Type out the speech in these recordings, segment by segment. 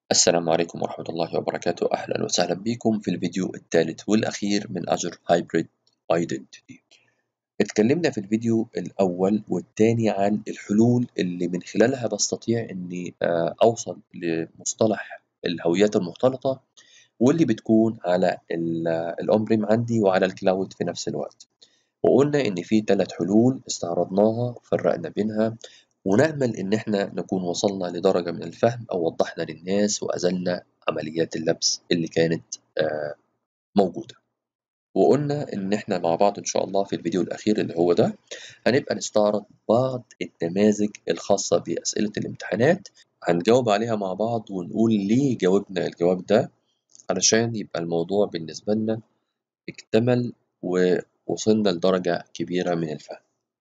السلام عليكم ورحمة الله وبركاته أهلا وسهلا بكم في الفيديو الثالث والأخير من Azure Hybrid Identity اتكلمنا في الفيديو الأول والثاني عن الحلول اللي من خلالها بستطيع أني أوصل لمصطلح الهويات المختلطة واللي بتكون على الأون عندي وعلى الكلاود في نفس الوقت وقلنا إن في ثلاث حلول استعرضناها وفرقنا بينها ونأمل إن إحنا نكون وصلنا لدرجة من الفهم أو وضحنا للناس وأزلنا عمليات اللبس اللي كانت موجودة وقلنا إن إحنا مع بعض إن شاء الله في الفيديو الأخير اللي هو ده هنبقى نستعرض بعض النماذج الخاصة بأسئلة الامتحانات هنجاوب عليها مع بعض ونقول ليه جاوبنا الجواب ده علشان يبقى الموضوع بالنسبة لنا اكتمل ووصلنا لدرجة كبيرة من الفهم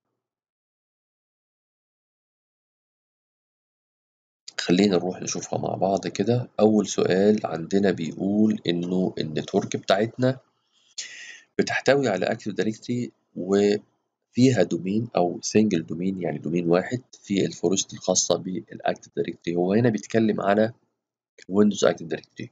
خلينا نروح نشوفها مع بعض كده أول سؤال عندنا بيقول إنه النتورك بتاعتنا بتحتوي على Active Directory وفيها دومين أو سنجل دومين يعني دومين واحد في الفورست الخاصة بالأكتيف دايركتري هو هنا بيتكلم على Windows Active Directory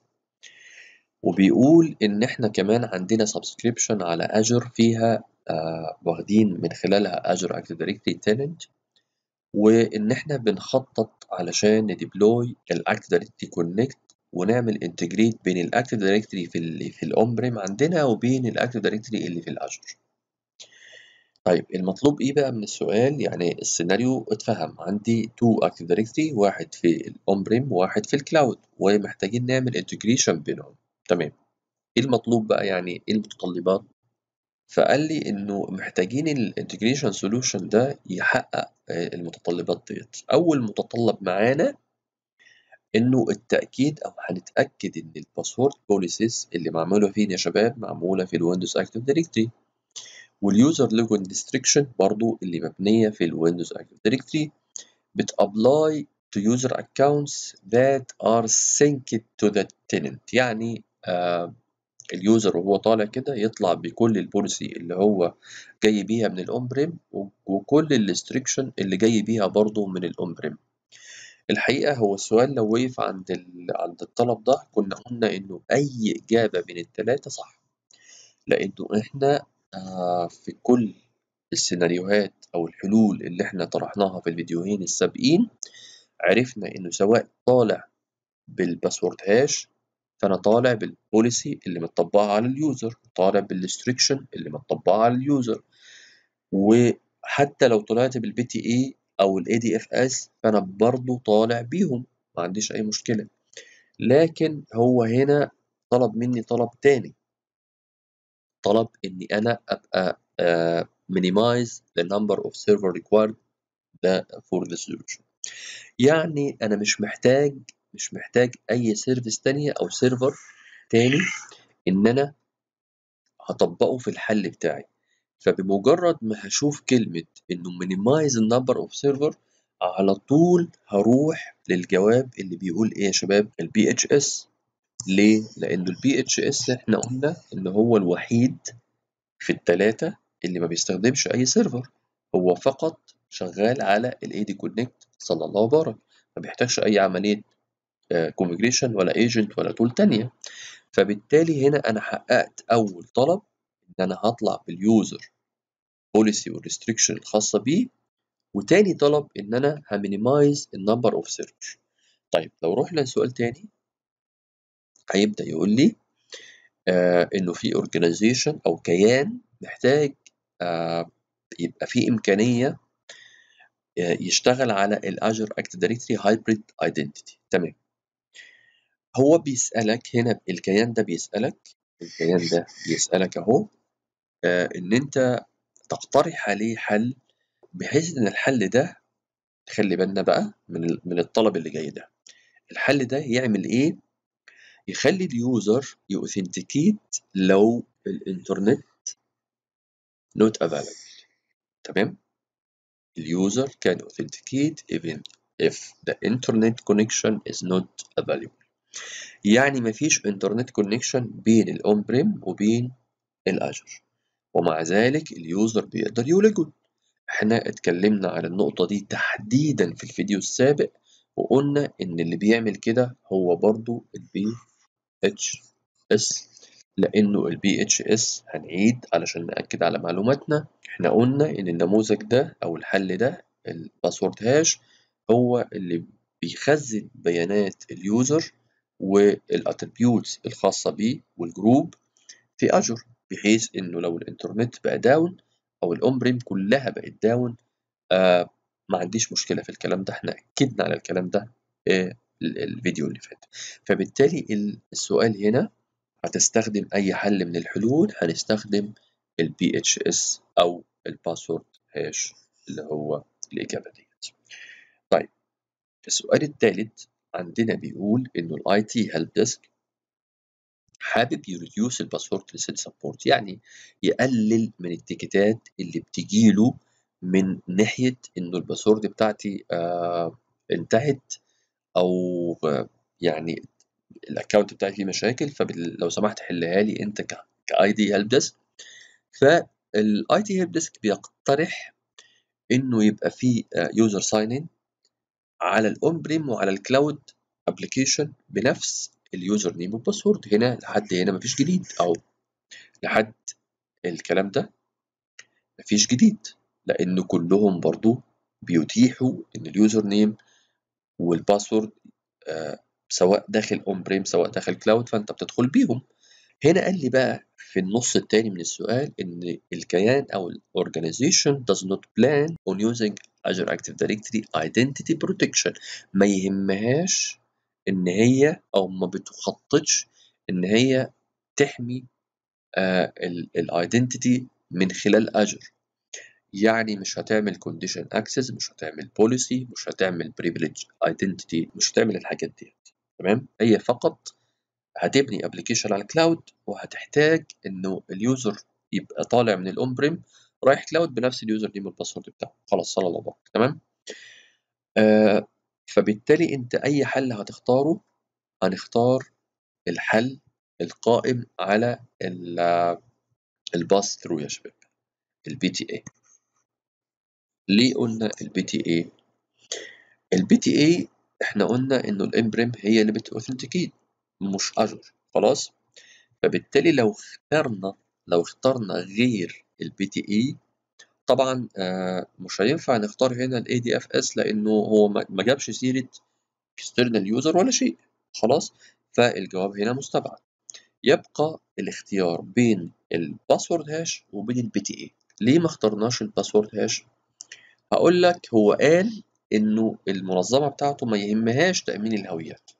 وبيقول إن إحنا كمان عندنا سبسكريبشن على أجر فيها آه واخدين من خلالها أجر Active Directory Tenant وإن إحنا بنخطط علشان نديبلوي الأكتيف دايركتري كونكت ونعمل انتجريت بين الأكتيف دايركتري في اللي في الأون بريم عندنا وبين الأكتيف دايركتري اللي في الأجر. طيب المطلوب إيه بقى من السؤال؟ يعني السيناريو اتفهم عندي تو أكتيف دايركتري واحد في الأون بريم وواحد في الكلاود ومحتاجين نعمل انتجريشن بينهم. تمام. إيه المطلوب بقى يعني إيه المتطلبات؟ فقال لي انه محتاجين الانتجريشن سولوشن ده يحقق المتطلبات ديت اول متطلب معانا انه التاكيد او هنتاكد ان الباسورد بوليسيز اللي معموله فين يا شباب معموله في الويندوز اكتيف دايركتري واليوزر لوجن ريستريكشن برضو اللي مبنيه في الويندوز اكتيف دايركتري بتابلاي to user accounts that are synced to the tenant يعني آه اليوزر وهو طالع كده يطلع بكل البوليسي اللي هو جاي بيها من الاون بريم وكل الريستريكشن اللي جاي بيها برضه من الاون بريم الحقيقه هو السؤال لو وقف عند عند الطلب ده كنا قلنا انه اي اجابه من الثلاثه صح لانه احنا آه في كل السيناريوهات او الحلول اللي احنا طرحناها في الفيديوهين السابقين عرفنا انه سواء طالع بالباسورد هاش فانا طالع بالبوليسي اللي متطبقه على اليوزر طالع بالريستريكشن اللي متطبقه على اليوزر وحتى لو طلعت بالبي تي اي او الاي دي اف اس فانا برضو طالع بيهم ما عنديش اي مشكله لكن هو هنا طلب مني طلب تاني طلب اني انا ابقى uh, minimize the number of server required for the solution يعني انا مش محتاج مش محتاج اي سيرفيس تانية او سيرفر تاني ان انا هطبقه في الحل بتاعي فبمجرد ما هشوف كلمة انه minimize the number of server على طول هروح للجواب اللي بيقول ايه يا شباب البي اتش اس ليه؟ لانه البي اتش اس احنا قلنا ان هو الوحيد في التلاتة اللي ما بيستخدمش اي سيرفر هو فقط شغال على الاي دي كونكت صلى الله وبارك ما بيحتاجش اي عملية كونفجريشن ولا ايجنت ولا تول تانية فبالتالي هنا انا حققت اول طلب ان انا هطلع باليوزر بوليسي والريستريكشن الخاصه بيه وتاني طلب ان انا همينيمايز النمبر اوف سيرفر طيب لو رحنا لسؤال تاني هيبدا يقول لي آه انه في اورجانيزيشن او كيان محتاج آه يبقى في امكانيه آه يشتغل على الاجر اكتيف دايركتري هايبريد ايدنتيتي تمام هو بيسألك هنا الكيان ده بيسألك الكيان ده بيسألك أهو آه إن أنت تقترح عليه حل بحيث إن الحل ده خلي بالنا بقى من من الطلب اللي جاي ده الحل ده يعمل إيه؟ يخلي اليوزر يوثنتيكيت لو الإنترنت not available تمام؟ اليوزر can authenticate even if the internet connection is not available يعني مفيش انترنت كونكشن بين الاون بريم وبين الاجر ومع ذلك اليوزر بيقدر يولجن احنا اتكلمنا على النقطة دي تحديدا في الفيديو السابق وقلنا إن اللي بيعمل كده هو برضو البي اتش اس لأنه البي اتش اس هنعيد علشان نأكد على معلوماتنا احنا قلنا إن النموذج ده أو الحل ده الباسورد هاش هو اللي بيخزن بيانات اليوزر والاتريبيوتس الخاصة بيه والجروب في أجر بحيث إنه لو الإنترنت بقى داون أو الأون بريم كلها بقت داون آه ما عنديش مشكلة في الكلام ده احنا أكدنا على الكلام ده آه الفيديو اللي فات فبالتالي السؤال هنا هتستخدم أي حل من الحلول هنستخدم ال PHS أو الباسورد هاش اللي هو الإجابة ديت طيب السؤال الثالث عندنا بيقول إنه ال IT Help Desk حابب يريديوس الباسورد ريسيت سبورت يعني يقلل من التيكيتات اللي بتجيله من ناحية إنه الباسورد بتاعتي آه انتهت أو آه يعني الاكونت بتاعي فيه مشاكل فلو سمحت حلها لي انت كاي دي هيلب ديسك فالاي تي هيلب ديسك بيقترح انه يبقى فيه يوزر ساين ان على الاون بريم وعلى الكلاود ابلكيشن بنفس اليوزر نيم والباسورد هنا لحد هنا مفيش جديد او لحد الكلام ده مفيش جديد لان كلهم برضو بيتيحوا ان اليوزر نيم والباسورد آه سواء داخل اون بريم سواء داخل كلاود فانت بتدخل بيهم هنا قال لي بقى في النص الثاني من السؤال ان الكيان او الاورجانيزيشن does not plan on using Azure Active Directory Identity Protection ما يهمهاش ان هي او ما بتخططش ان هي تحمي الايدنتيتي من خلال اجر يعني مش هتعمل كونديشن اكسس مش هتعمل بوليسي مش هتعمل بريفليج ايدنتيتي مش هتعمل الحاجات دي تمام هي فقط هتبني ابلكيشن على الكلاود وهتحتاج انه اليوزر يبقى طالع من الاون بريم رايح كلاود بنفس اليوزر نيم والباسورد بتاعه خلاص صلى الله عليه تمام آه فبالتالي انت اي حل هتختاره هنختار الحل القائم على الباس ثرو يا شباب البي تي اي ليه قلنا البي تي اي البي تي اي احنا قلنا انه الامبريم هي اللي بتوثنتيكيت مش اجر خلاص فبالتالي لو اخترنا لو اخترنا غير البي تي اي طبعا آه مش هينفع نختار هنا الاي دي اف اس لانه هو ما جابش سيره اكسترنال يوزر ولا شيء خلاص فالجواب هنا مستبعد يبقى الاختيار بين الباسورد هاش وبين البي تي اي ليه ما اخترناش الباسورد هاش هقول لك هو قال انه المنظمه بتاعته ما يهمهاش تامين الهويات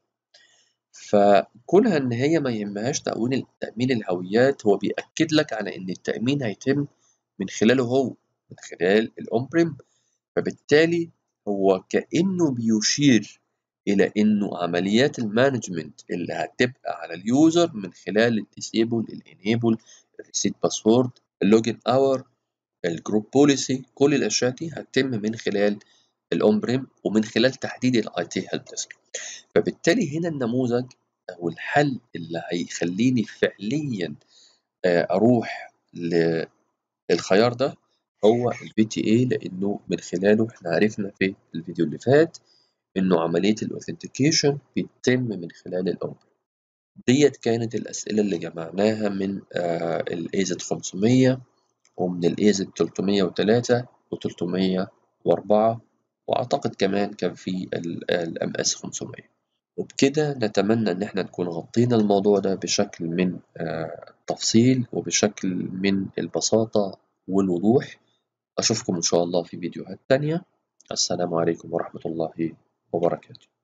فكونها ان هي ما يهمهاش تامين تامين الهويات هو بياكد لك على ان التامين هيتم من خلاله هو من خلال الاون بريم فبالتالي هو كانه بيشير الى انه عمليات المانجمنت اللي هتبقى على اليوزر من خلال الديسيبل الانيبل الريسيت باسورد اللوجن اور الجروب بوليسي كل الاشياء دي هتتم من خلال الاون بريم ومن خلال تحديد الاي تي هيلب ديسك فبالتالي هنا النموذج او الحل اللي هيخليني فعليا اروح للخيار ده هو البي تي اي لانه من خلاله احنا عرفنا في الفيديو اللي فات انه عمليه الاوثنتيكيشن بيتم من خلال الاون ديت كانت الاسئله اللي جمعناها من آه الايزت 500 ومن الايزت 303 و304 واعتقد كمان كان في الام اس 500 وبكده نتمنى ان احنا نكون غطينا الموضوع ده بشكل من التفصيل وبشكل من البساطة والوضوح اشوفكم ان شاء الله في فيديوهات تانية السلام عليكم ورحمة الله وبركاته